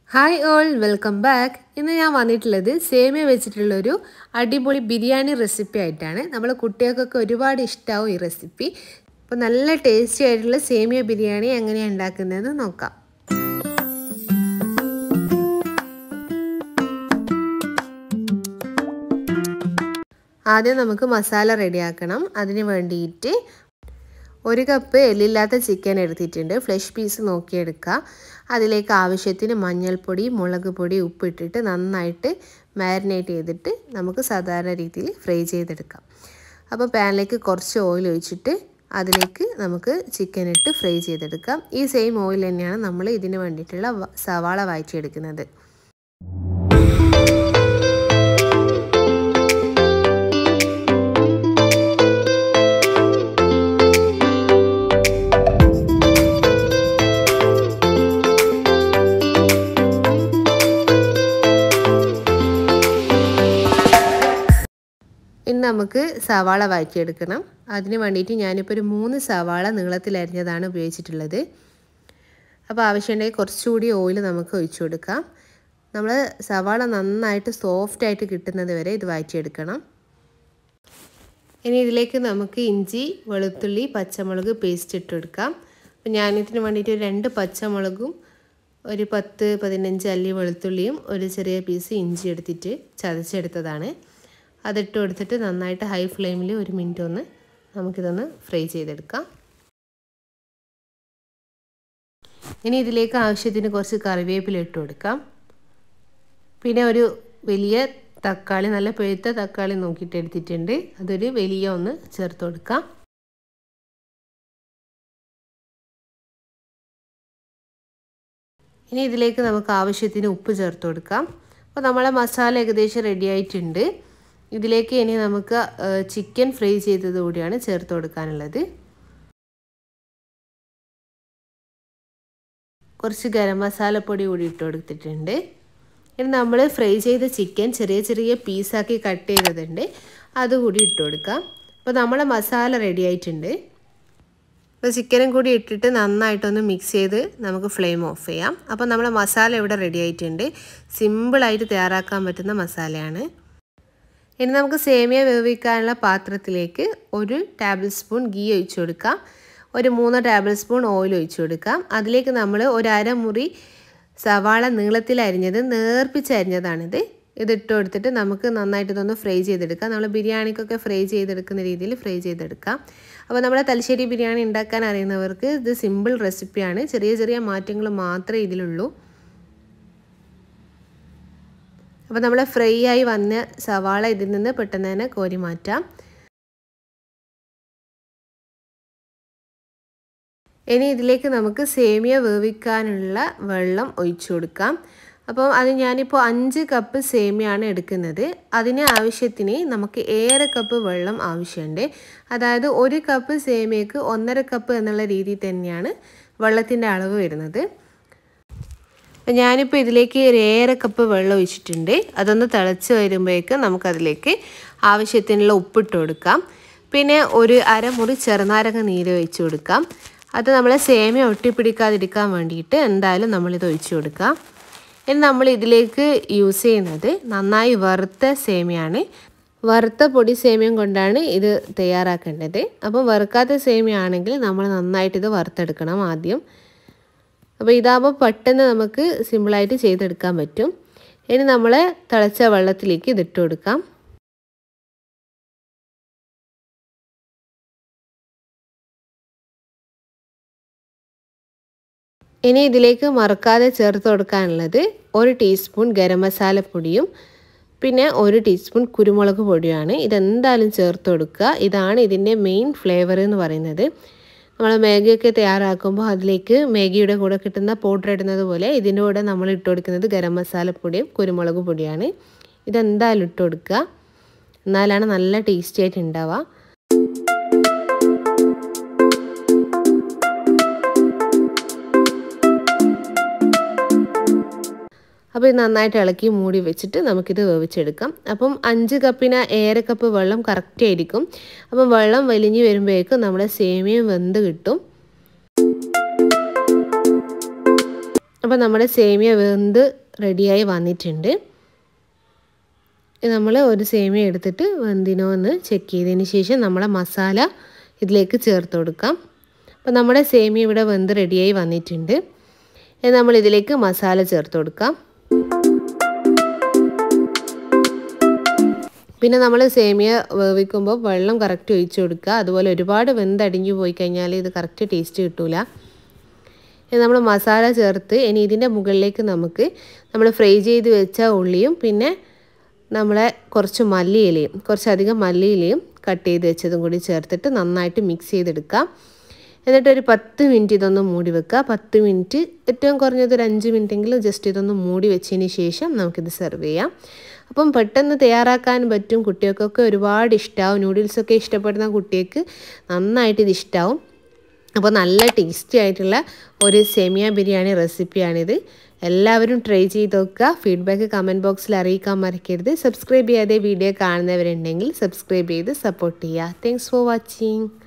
hi all welcome back ഇന്ന് ഞാൻ വന്നിട്ടുള്ളത് സേമിയ വെച്ചിട്ടുള്ളൊരു അടിപൊളി ബിരിയാണി റെസിപ്പി ആയിട്ടാണ് നമ്മൾ കുട്ടികൾക്കൊക്കെ ഒരുപാട് ഇഷ്ടമാവും ഈ റെസിപ്പി അപ്പോൾ നല്ല ടേസ്റ്റി ആയിട്ടുള്ള സേമിയ ബിരിയാണി എങ്ങനെയാണ് ഉണ്ടാക്കുന്നതെന്ന് നോക്കാം ആദ്യം നമുക്ക് മസാല റെഡിയാക്കണം അതിന് വേണ്ടിയിട്ട് ഒരു കപ്പ് എല്ലില്ലാത്ത ചിക്കൻ എടുത്തിട്ടുണ്ട് ഫ്ലഷ് പീസ് നോക്കിയെടുക്കുക അതിലേക്ക് ആവശ്യത്തിന് മഞ്ഞൾപ്പൊടി മുളക് പൊടി ഉപ്പിട്ടിട്ട് നന്നായിട്ട് മാരിനേറ്റ് ചെയ്തിട്ട് നമുക്ക് സാധാരണ രീതിയിൽ ഫ്രൈ ചെയ്തെടുക്കാം അപ്പോൾ പാനിലേക്ക് കുറച്ച് ഓയിൽ ഒഴിച്ചിട്ട് അതിലേക്ക് നമുക്ക് ചിക്കൻ ഇട്ട് ഫ്രൈ ചെയ്തെടുക്കാം ഈ സെയിം ഓയിൽ തന്നെയാണ് നമ്മൾ ഇതിന് വേണ്ടിയിട്ടുള്ള സവാള വഴറ്റിയെടുക്കുന്നത് ഇനി നമുക്ക് സവാള വഴറ്റിയെടുക്കണം അതിന് വേണ്ടിയിട്ട് ഞാനിപ്പോൾ ഒരു മൂന്ന് സവാള നീളത്തിലരിഞ്ഞതാണ് ഉപയോഗിച്ചിട്ടുള്ളത് അപ്പോൾ ആവശ്യമുണ്ടെങ്കിൽ കുറച്ചുകൂടി ഓയിൽ നമുക്ക് ഒഴിച്ചു കൊടുക്കാം നമ്മൾ സവാള നന്നായിട്ട് സോഫ്റ്റായിട്ട് കിട്ടുന്നത് വരെ ഇത് വഴറ്റിയെടുക്കണം ഇനി ഇതിലേക്ക് നമുക്ക് ഇഞ്ചി വെളുത്തുള്ളി പച്ചമുളക് പേസ്റ്റ് ഇട്ട് കൊടുക്കാം അപ്പോൾ ഞാനിതിന് വേണ്ടിയിട്ട് ഒരു രണ്ട് പച്ചമുളകും ഒരു പത്ത് പതിനഞ്ച് അല്ലി വെളുത്തുള്ളിയും ഒരു ചെറിയ പീസ് ഇഞ്ചി എടുത്തിട്ട് ചതച്ചെടുത്തതാണ് അതിട്ട് കൊടുത്തിട്ട് നന്നായിട്ട് ഹൈ ഫ്ലെയിമിൽ ഒരു മിനിറ്റ് ഒന്ന് നമുക്കിതൊന്ന് ഫ്രൈ ചെയ്തെടുക്കാം ഇനി ഇതിലേക്ക് ആവശ്യത്തിന് കുറച്ച് കറിവേപ്പില ഇട്ട് കൊടുക്കാം പിന്നെ ഒരു വലിയ തക്കാളി നല്ല പഴുത്ത തക്കാളി നോക്കിയിട്ട് എടുത്തിട്ടുണ്ട് അതൊരു വലിയ ഒന്ന് ചേർത്ത് കൊടുക്കാം ഇനി ഇതിലേക്ക് നമുക്ക് ആവശ്യത്തിന് ഉപ്പ് ചേർത്ത് കൊടുക്കാം അപ്പോൾ നമ്മളെ മസാല ഏകദേശം റെഡി ആയിട്ടുണ്ട് ഇതിലേക്ക് ഇനി നമുക്ക് ചിക്കൻ ഫ്രൈ ചെയ്തത് കൂടിയാണ് ചേർത്ത് കൊടുക്കാനുള്ളത് കുറച്ച് ഗരം മസാലപ്പൊടി കൂടി ഇട്ട് കൊടുത്തിട്ടുണ്ട് ഇനി നമ്മൾ ഫ്രൈ ചെയ്ത ചിക്കൻ ചെറിയ ചെറിയ പീസാക്കി കട്ട് ചെയ്തതുണ്ട് അതുകൂടി ഇട്ട് കൊടുക്കാം അപ്പോൾ നമ്മളെ മസാല റെഡി ആയിട്ടുണ്ട് അപ്പോൾ ചിക്കനും കൂടി ഇട്ടിട്ട് നന്നായിട്ടൊന്ന് മിക്സ് ചെയ്ത് നമുക്ക് ഫ്ലെയിം ഓഫ് ചെയ്യാം അപ്പോൾ നമ്മളെ മസാല ഇവിടെ റെഡി ആയിട്ടുണ്ട് സിമ്പിളായിട്ട് തയ്യാറാക്കാൻ പറ്റുന്ന മസാലയാണ് ഇനി നമുക്ക് സേമിയ വേവിക്കാനുള്ള പാത്രത്തിലേക്ക് ഒരു ടേബിൾ സ്പൂൺ ഗീ ഒഴിച്ചു കൊടുക്കാം ഒരു മൂന്ന് ടേബിൾ സ്പൂൺ ഓയിൽ ഒഴിച്ചു കൊടുക്കാം അതിലേക്ക് നമ്മൾ ഒരു അരമുറി സവാള നീളത്തിൽ അരിഞ്ഞത് നേർപ്പിച്ച് അരിഞ്ഞതാണിത് ഇത് ഇട്ട് കൊടുത്തിട്ട് നമുക്ക് നന്നായിട്ട് ഇതൊന്ന് ഫ്രൈ ചെയ്തെടുക്കാം നമ്മൾ ബിരിയാണിക്കൊക്കെ ഫ്രൈ ചെയ്തെടുക്കുന്ന രീതിയിൽ ഫ്രൈ ചെയ്തെടുക്കാം അപ്പോൾ നമ്മുടെ തലശ്ശേരി ബിരിയാണി ഉണ്ടാക്കാൻ അറിയുന്നവർക്ക് ഇത് സിമ്പിൾ റെസിപ്പിയാണ് ചെറിയ ചെറിയ മാറ്റങ്ങൾ മാത്രമേ ഇതിലുള്ളൂ അപ്പോൾ നമ്മൾ ഫ്രൈ ആയി വന്ന സവാള ഇതിൽ നിന്ന് പെട്ടെന്ന് തന്നെ കോരി മാറ്റാം ഇനി ഇതിലേക്ക് നമുക്ക് സേമിയ വേവിക്കാനുള്ള വെള്ളം ഒഴിച്ചു കൊടുക്കാം അപ്പോൾ അത് ഞാനിപ്പോൾ അഞ്ച് കപ്പ് സേമിയാണ് എടുക്കുന്നത് അതിന് ആവശ്യത്തിന് നമുക്ക് ഏറെ കപ്പ് വെള്ളം ആവശ്യമുണ്ട് അതായത് ഒരു കപ്പ് സേമിയക്ക് ഒന്നര കപ്പ് എന്നുള്ള രീതിയിൽ തന്നെയാണ് വെള്ളത്തിൻ്റെ അളവ് വരുന്നത് ഞാനിപ്പോൾ ഇതിലേക്ക് ഒരു ഏറെ കപ്പ് വെള്ളം ഒഴിച്ചിട്ടുണ്ട് അതൊന്ന് തിളച്ച് വരുമ്പോഴേക്ക് നമുക്കതിലേക്ക് ആവശ്യത്തിനുള്ള ഉപ്പിട്ട് കൊടുക്കാം പിന്നെ ഒരു അരമുറി ചെറുനാരങ്ങ നീര് ഒഴിച്ച് കൊടുക്കാം അത് നമ്മൾ സേമിയ ഒട്ടിപ്പിടിക്കാതിരിക്കാൻ വേണ്ടിയിട്ട് എന്തായാലും നമ്മളിത് ഒഴിച്ചു കൊടുക്കാം ഇനി നമ്മൾ ഇതിലേക്ക് യൂസ് ചെയ്യുന്നത് നന്നായി വറുത്ത സേമിയാണ് വറുത്ത പൊടി സേമിയം കൊണ്ടാണ് ഇത് തയ്യാറാക്കേണ്ടത് അപ്പോൾ വറുക്കാത്ത സേമിയ ആണെങ്കിൽ നമ്മൾ നന്നായിട്ട് ഇത് വറുത്തെടുക്കണം ആദ്യം അപ്പോൾ ഇതാകുമ്പോൾ പെട്ടെന്ന് നമുക്ക് സിമ്പിളായിട്ട് ചെയ്തെടുക്കാൻ പറ്റും ഇനി നമ്മൾ തിളച്ച വെള്ളത്തിലേക്ക് ഇതിട്ട് കൊടുക്കാം ഇനി ഇതിലേക്ക് മറക്കാതെ ചേർത്ത് കൊടുക്കാനുള്ളത് ഒരു ടീസ്പൂൺ ഗരം മസാലപ്പൊടിയും പിന്നെ ഒരു ടീസ്പൂൺ കുരുമുളക് പൊടിയാണ് ഇതെന്തായാലും ചേർത്ത് കൊടുക്കുക ഇതാണ് ഇതിൻ്റെ മെയിൻ ഫ്ലേവർ എന്ന് പറയുന്നത് നമ്മൾ മാഗിയൊക്കെ തയ്യാറാക്കുമ്പോൾ അതിലേക്ക് മാഗിയുടെ കൂടെ കിട്ടുന്ന പൗഡർ ഇടുന്നത് പോലെ ഇതിൻ്റെ കൂടെ നമ്മൾ ഇട്ട് കൊടുക്കുന്നത് ഗരം മസാലപ്പൊടിയും കുരുമുളക് പൊടിയാണ് ഇതെന്തായാലും ഇട്ട് കൊടുക്കുക എന്നാലാണ് നല്ല ടേസ്റ്റി ആയിട്ട് ഉണ്ടാവുക അപ്പോൾ ഇത് നന്നായിട്ട് ഇളക്കി മൂടി വെച്ചിട്ട് നമുക്കിത് വേവിച്ചെടുക്കാം അപ്പം അഞ്ച് കപ്പിന് ഏറെ കപ്പ് വെള്ളം കറക്റ്റ് ആയിരിക്കും അപ്പം വെള്ളം വലിഞ്ഞ് വരുമ്പോഴേക്കും നമ്മുടെ സേമിയം വെന്ത് കിട്ടും അപ്പോൾ നമ്മുടെ സേമിയ വെന്ത് റെഡിയായി വന്നിട്ടുണ്ട് നമ്മൾ ഒരു സേമിയ എടുത്തിട്ട് വെന്തിനോ എന്ന് ചെക്ക് ചെയ്തതിന് ശേഷം നമ്മളെ മസാല ഇതിലേക്ക് ചേർത്ത് കൊടുക്കാം അപ്പോൾ നമ്മുടെ സേമിയ ഇവിടെ വെന്ത് റെഡിയായി വന്നിട്ടുണ്ട് നമ്മൾ ഇതിലേക്ക് മസാല ചേർത്ത് കൊടുക്കാം പിന്നെ നമ്മൾ സേമിയ വേവിക്കുമ്പോൾ വെള്ളം കറക്റ്റ് ഒഴിച്ചു കൊടുക്കുക അതുപോലെ ഒരുപാട് വെന്തടിഞ്ഞു പോയി കഴിഞ്ഞാൽ ഇത് കറക്റ്റ് ടേസ്റ്റ് കിട്ടില്ല നമ്മൾ മസാല ചേർത്ത് ഇനി ഇതിൻ്റെ മുകളിലേക്ക് നമുക്ക് നമ്മൾ ഫ്രൈ ചെയ്ത് വെച്ച ഉള്ളിയും പിന്നെ നമ്മളെ കുറച്ച് മല്ലിയിലയും കുറച്ചധികം മല്ലിയിലയും കട്ട് ചെയ്ത് വെച്ചതും കൂടി ചേർത്തിട്ട് നന്നായിട്ട് മിക്സ് ചെയ്തെടുക്കാം എന്നിട്ട് ഒരു പത്ത് മിനിറ്റ് ഇതൊന്ന് മൂടി വെക്കുക പത്ത് മിനിറ്റ് ഏറ്റവും കുറഞ്ഞത് ഒരു അഞ്ച് മിനിറ്റെങ്കിലും ജസ്റ്റ് ഇതൊന്ന് മൂടി വെച്ചതിന് ശേഷം നമുക്കിത് സെർവ് ചെയ്യാം അപ്പം പെട്ടെന്ന് തയ്യാറാക്കാൻ പറ്റും കുട്ടികൾക്കൊക്കെ ഒരുപാട് ഇഷ്ടമാവും നൂഡിൽസൊക്കെ ഇഷ്ടപ്പെടുന്ന കുട്ടികൾക്ക് നന്നായിട്ട് ഇത് ഇഷ്ടമാവും അപ്പോൾ നല്ല ടേസ്റ്റി ആയിട്ടുള്ള ഒരു സെമിയ ബിരിയാണി റെസിപ്പിയാണിത് എല്ലാവരും ട്രൈ ചെയ്ത് നോക്കുക ഫീഡ്ബാക്ക് കമൻറ്റ് ബോക്സിൽ അറിയിക്കാൻ മറക്കരുത് സബ്സ്ക്രൈബ് ചെയ്യാതെ വീഡിയോ കാണുന്നവരുണ്ടെങ്കിൽ സബ്സ്ക്രൈബ് ചെയ്ത് സപ്പോർട്ട് ചെയ്യുക താങ്ക്സ് ഫോർ വാച്ചിങ്